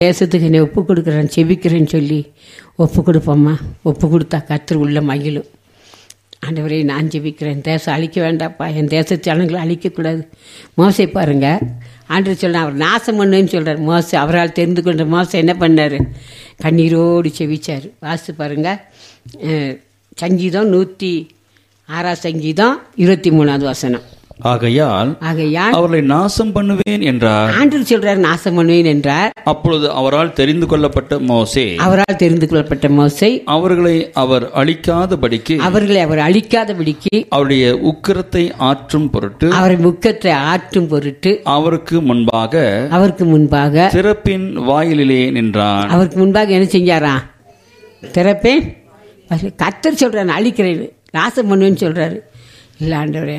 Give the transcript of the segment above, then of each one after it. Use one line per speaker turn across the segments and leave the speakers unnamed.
தேசத்துக்கு என்னை ஒப்பு கொடுக்குறேன் செபிக்கிறேன்னு சொல்லி ஒப்பு கொடுப்போம்மா ஒப்பு கொடுத்தா கத்தர் உள்ள மகிழும் ஆண்டவரே நான் ஜெபிக்கிறேன் தேசம் அழிக்க வேண்டாப்பா என் தேச ஜனங்களை அழிக்கக்கூடாது மோசை பாருங்க ஆண்டவர் சொல்ல அவர் நாசம் பண்ணுன்னு சொல்கிறார் மோசை அவரால் தெரிந்து கொண்ட மோசை என்ன பண்ணார் கண்ணீரோடு செவிச்சார் வாசித்து பாருங்க அஹ், சங்கீதம் நூற்றி ஆறாம் சங்கீதம் இருபத்தி மூணாவது வசனம்
ஆகையால்
ஆகையால்
அவர்களை நாசம் பண்ணுவேன் என்றார்
ஆண்டவர் சொல்றார் நாசம் பண்ணுவேன் என்றார்
அப்பொழுது அவரால் தெரிந்து கொள்ளப்பட்ட மோசே
அவரால் தெரிந்து கொள்ளப்பட்ட மோசை
அவர்களை அவர் அழிக்காதபடிக்கு
அவர்களை அவர் அழிக்காதபடிக்கு
அவருடைய உக்கிரத்தை ஆற்றும் பொருட்டு
அவரை முக்கத்தை ஆற்றும் பொருட்டு
அவருக்கு முன்பாக
அவருக்கு முன்பாக
திறப்பின் வாயிலிலே நின்றான்
அவருக்கு முன்பாக என்ன செஞ்சாராம் திறப்பேன் கத்தர் சொல்றாரு அழிக்கிறேன் நாசம் பண்ணுவேன்னு சொல்றாரு இல்லை ஆண்டவரே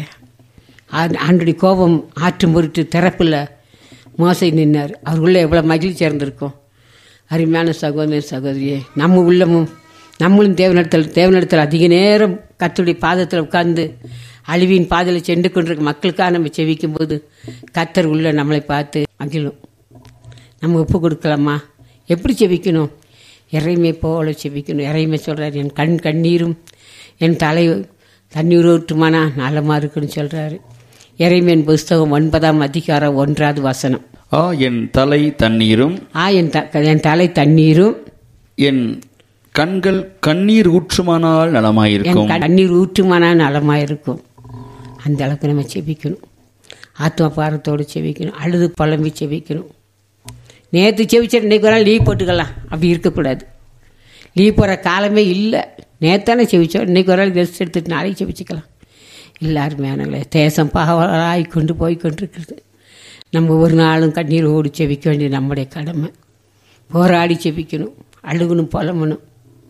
ஆ- ஆண்டுடைய கோபம் ஆற்றும் பொருட்டு திறப்பில் மோசை நின்னார் அவர் உள்ள எவ்வளோ மகிழ்ச்சி இருந்திருக்கும் அருமையான சகோதர சகோதரியே நம்ம உள்ளமும் நம்மளும் தேவனிடத்தில் தேவனிடத்தில் அதிக நேரம் கத்தருடைய பாதத்தில் உட்கார்ந்து அழிவின் பாதையில் சென்று கொண்டிருக்க மக்களுக்காக நம்ம செவிக்கும் போது கத்தர் உள்ள நம்மளை பார்த்து மகிழும் நம்ம ஒப்பு கொடுக்கலாமா எப்படி செபிக்கணும் இறைமை போல செபிக்கணும் இறைமை சொல்கிறார் என் கண் கண்ணீரும் என் தலை தண்ணீர் ஊற்றுமானா நலமாக இருக்குன்னு சொல்கிறாரு இறைமையின் புஸ்தகம் ஒன்பதாம் அதிகாரம் ஒன்றாவது வசனம்
ஆ என் தலை தண்ணீரும்
ஆ என் த என் தலை தண்ணீரும்
என் கண்கள் கண்ணீர் ஊற்றுமானால்
என்
நலமாயிருக்கும்
கண்ணீர் ஊற்றுமானா நலமாக இருக்கும் அந்த அளவுக்கு நம்ம செபிக்கணும் ஆத்மா பாரத்தோடு செபிக்கணும் அழுது புலம்பி செபிக்கணும் நேற்று செபிச்சா இன்னைக்கு ஒரு நாள் லீவ் போட்டுக்கலாம் அப்படி இருக்கக்கூடாது லீவ் போகிற காலமே இல்லை நேத்தானே செபிச்சோம் இன்னைக்கு ஒரு நாள் ரெஸ்ட் எடுத்துட்டு நாளைக்கு செபிச்சுக்கலாம் எல்லாருமே தேசம் பாவலாய் கொண்டு போய் கொண்டிருக்கிறது நம்ம ஒரு நாளும் கண்ணீர் ஓடி செபிக்க வேண்டிய நம்முடைய கடமை போராடி செபிக்கணும் அழுகணும் புலம்பணும்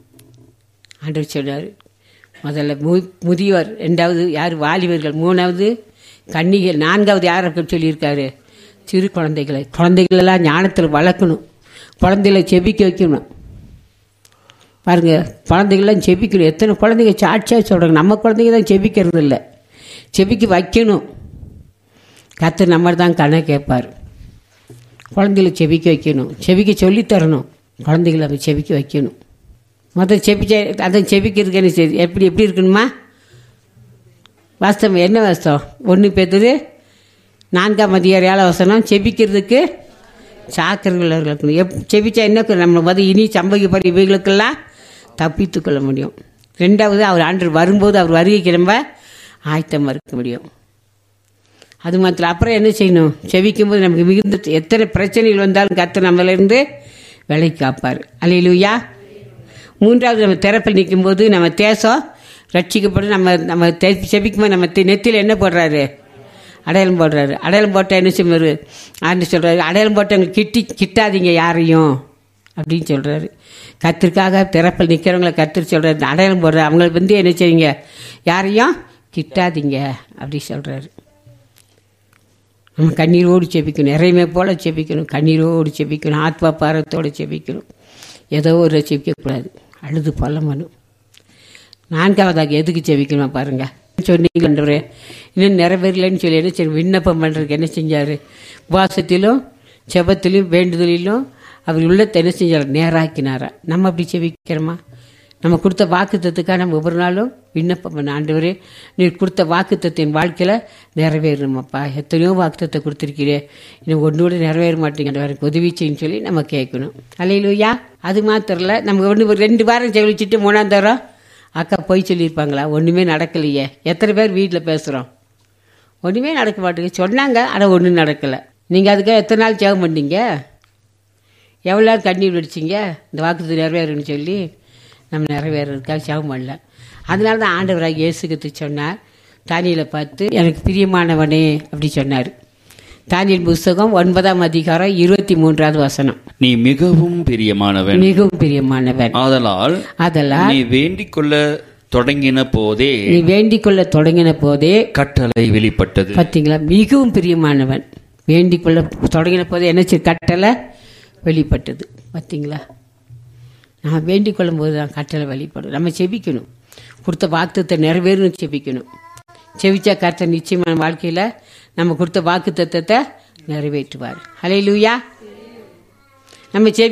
ஆண்டவர் சொன்னார் முதல்ல மு முதியவர் ரெண்டாவது யார் வாலிபர்கள் மூணாவது கன்னிகள் நான்காவது யார் அப்படின்னு சொல்லியிருக்காரு சிறு குழந்தைகளை குழந்தைகளெல்லாம் ஞானத்தில் வளர்க்கணும் குழந்தைகளை செபிக்க வைக்கணும் பாருங்க குழந்தைகள்லாம் செபிக்கணும் எத்தனை குழந்தைங்க சாட்சியாக சொல்கிறாங்க நம்ம குழந்தைங்க தான் செபிக்கிறது இல்லை செபிக்க வைக்கணும் கத்து நம்ம தான் கணை கேட்பார் குழந்தைகளை செபிக்க வைக்கணும் செபிக்க சொல்லித் தரணும் குழந்தைகளை அவன் செபிக்க வைக்கணும் முதல் செபிச்ச அதை செபிக்கிறதுக்கு என்ன சரி எப்படி எப்படி இருக்கணுமா வாஸ்தவம் என்ன வாஸ்தவம் ஒன்று பேத்துது நான்காம் அதிகாரியால் வசனம் செபிக்கிறதுக்கு சாக்கர்கள் இருக்கணும் எப் செபிச்சா என்ன நம்ம வந்து இனி சம்பவிக்கப்படுற இவைகளுக்கெல்லாம் தப்பித்து கொள்ள முடியும் ரெண்டாவது அவர் ஆண்டு வரும்போது அவர் வருகைக்கு நம்ம ஆயத்தமாக இருக்க முடியும் அது மாத்திரம் அப்புறம் என்ன செய்யணும் செவிக்கும்போது நமக்கு மிகுந்த எத்தனை பிரச்சனைகள் வந்தாலும் கத்த நம்மளிருந்து விலை காப்பார் அலையிலுயா மூன்றாவது நம்ம திறப்பில் நிற்கும்போது நம்ம தேசம் ரட்சிக்கப்படும் நம்ம நம்ம தெ- செபிக்கும்போது நம்ம தெ- நெத்தியில் என்ன போடுறாரு அடையாளம் போடுறாரு அடையாளம் போட்டால் என்ன செய்வார் ஆண்டு சொல்கிறாரு அடையாளம் போட்டவங்க கிட்டி கிட்டாதீங்க யாரையும் அப்படின்னு சொல்கிறாரு கத்திற்காக திறப்பில் நிற்கிறவங்கள கத்திரி சொல்கிறாரு அடையாளம் போடுற அவங்களுக்கு வந்து என்ன செய்யுங்க யாரையும் கிட்டாதீங்க அப்படி சொல்கிறாரு நம்ம கண்ணீரோடு செபிக்கணும் இறைமை போல செபிக்கணும் கண்ணீரோடு செபிக்கணும் ஆத்மா பாரத்தோடு செபிக்கணும் ஏதோ ஒரு செபிக்கக்கூடாது அழுது பல்லமனும் நான்காவதாக எதுக்கு செபிக்கணும் பாருங்க சொன்னீங்க ஆண்டவரே, இன்னும் நிறைவேறலைன்னு சொல்லி என்ன செய்ய விண்ணப்பம் பண்ணுறதுக்கு என்ன செஞ்சார் உபாசத்திலும் செபத்திலும் வேண்டுதலிலும் அவர் உள்ளத்தை என்ன செஞ்சார் நேராக்கினாரா நம்ம அப்படி செபிக்கிறோமா நம்ம கொடுத்த வாக்குத்தத்துக்காக நம்ம ஒவ்வொரு நாளும் விண்ணப்பம் பண்ண ஆண்டவரே நீர் கொடுத்த வாக்குத்தத்தின் வாழ்க்கையில் நிறைவேறணுமாப்பா எத்தனையோ வாக்குத்தத்தை கொடுத்துருக்கிறே இன்னும் ஒன்றோடு நிறைவேற மாட்டேங்கிற எனக்கு உதவி செய்யுன்னு சொல்லி நம்ம கேட்கணும் அலையிலுயா அது மாத்திரல நம்ம ஒன்று ஒரு ரெண்டு வாரம் செவிச்சிட்டு மூணாம் தரம் அக்கா போய் சொல்லியிருப்பாங்களா ஒன்றுமே நடக்கலையே எத்தனை பேர் வீட்டில் பேசுகிறோம் ஒன்றுமே நடக்க மாட்டேங்குது சொன்னாங்க ஆனால் ஒன்றும் நடக்கலை நீங்கள் அதுக்காக எத்தனை நாள் ஜெபம் பண்ணீங்க எவ்வளோ நேரம் கண்ணீர் வெடிச்சிங்க இந்த வாக்குறுதி நிறைவேறுன்னு சொல்லி நம்ம நிறைவேறதுக்காக ஜெபம் பண்ணல அதனால தான் ஆண்டவராக இயேசுக்கு சொன்னார் தானியலை பார்த்து எனக்கு பிரியமானவனே அப்படி சொன்னார் தானியல் புஸ்தகம் ஒன்பதாம் அதிகாரம் இருபத்தி மூன்றாவது வசனம்
நீ மிகவும் பிரியமானவன்
மிகவும் பிரியமானவன்
ஆதலால்
அதெல்லாம்
நீ வேண்டிக் கொள்ள தொடங்கின போதே
நீ வேண்டிக் கொள்ள தொடங்கின போதே
கட்டளை வெளிப்பட்டது
பார்த்தீங்களா மிகவும் பிரியமானவன் வேண்டிக் கொள்ள தொடங்கின போது என்ன செய்ய கட்டளை வெளிப்பட்டது பார்த்தீங்களா நான் வேண்டிக் கொள்ளும் போது தான் கட்டளை வெளிப்படும் நம்ம செபிக்கணும் கொடுத்த வாக்குத்தத்தை நிறைவேறணும் செபிக்கணும் செவிச்சா கர்த்தர் நிச்சயமான வாழ்க்கையில் நம்ம கொடுத்த வாக்கு தத்தத்தை நிறைவேற்றுவார் ஹலே லூயா நம்ம செவி